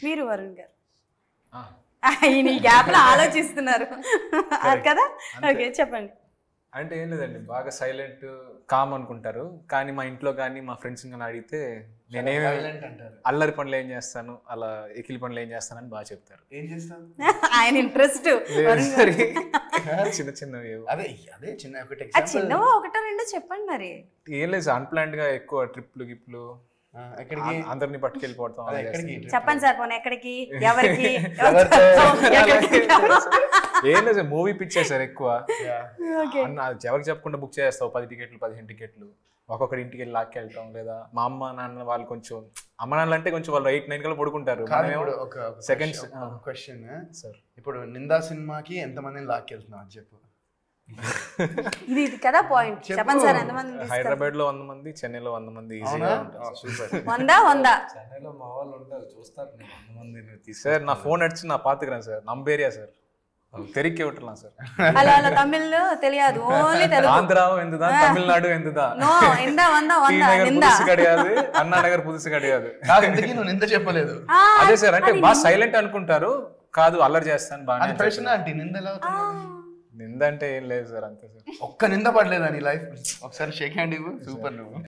మీరు వరుణ్ గారు ఆ, ఆయన ఈ గ్యాప్ లో ఆలోచిస్తున్నారు అది కదా ఓకే చెప్పండి అంటే ఏం లేదండి బాగా సైలెంట్ కామ్ అనుకుంటారు కానీ మా ఇంట్లో కానీ మా ఫ్రెండ్స్ కానీ అడిగితే నేనేమి Violent అంటారు అల్లరి పనులు ఏం చేస్తాను అలా ఎకిలి పనులు ఏం చేస్తానని బాగా చెప్తారు ఏం చేస్తావు ఆయన ఇంట్రెస్ట్ చిన్న చిన్నవి ఏవో. అదే అదే చిన్న ఒకటి ఆ ఎగ్జాంపుల్ చిన్నవో ఒకటో రెండో చెప్పండి మరి ఏం లేదు అన్ప్లాన్డ్ గా ఎక్కువ ట్రిప్లు గిప్లు ఎక్కడికి ఆ- అందరినీ పట్టుకెళ్ళిపోవడం అదే అలా ఎక్కడికి చేస్తాను. చెప్పండి సార్ పోనీ ఎక్కడికి ఎవరికి ఎవరితో? ఎక్కడికి? ఏం లేదు మూవీ పిచ్చే సార్ ఎక్కువ Yeah. ఓకే అన్న ఎవరికి చెప్పకుండా బుక్ చేస్తావు పది టికెట్లు పదిహేను టికెట్లు ఒక్కొక్కటి ఇంటికి వెళ్ళి లాక్కెళ్ళటం లేదా మా అమ్మ నాన్న వాళ్ళు కొంచెం అమ్మ నాన్నలు అంటే కొంచెం వాళ్ళు ఎయిట్ నైన్ కల్లా పడుకుంటారు కాదు మనమేమో ఇప్పుడు ఒక seconds, సెకండ్స్ ఆ. క్వశ్చన్ సార్ ఇప్పుడు నిందా సినిమాకి ఎంతమందిని లాక్కెళ్తున్నావు అది చెప్పు ఇది ఇది కదా పాయింట్ చెప్పు. చెప్పండి సార్ ఎంతమంది తీసుకెళ్తారు? హైదరాబాద్ లో వంద మంది చెన్నైలో వంద మంది అవునా ఈజీగా ఉంటారు సూపర్ వందా వందా చెన్నైలో మా వాళ్ళు ఉంటారు చూస్తారు నేను వంద మంది సార్ నా ఫోన్ అడిచి నా పాతుకురాను సార్ నంబేరియా సార్ తెరిక్కి విట్టலாம் సార్ అలా అలా తమిళ్ తెలియదు ఓన్లీ తెలుగు ஆந்திராவும் எந்துதான் தமிழ்நாடும் எந்துதான் నో ఎంద వంద டி వంద நகர் నింద புதுசு கிடையாது అన్నా నగర్ పుదుసు கிடையாது కాదు ఇంతకీ నువ్వు నింద చెప్పలేదు ఆ, అదే సార్ అంటే అది బాగా సైలెంట్ అనుకుంటారు కాదు అల్లరి చేస్తాను బాగా అది ప్రశ్న అంటే నింద ఎలా అవుతుంది నింద అంటే ఏం లేదు సార్ అంతే సార్ ఒక్క నింద పడలేదా నీ లైఫ్ ఒకసారి షేక్ హ్యాండ్ ఇవ్వు సూపర్ నువ్వు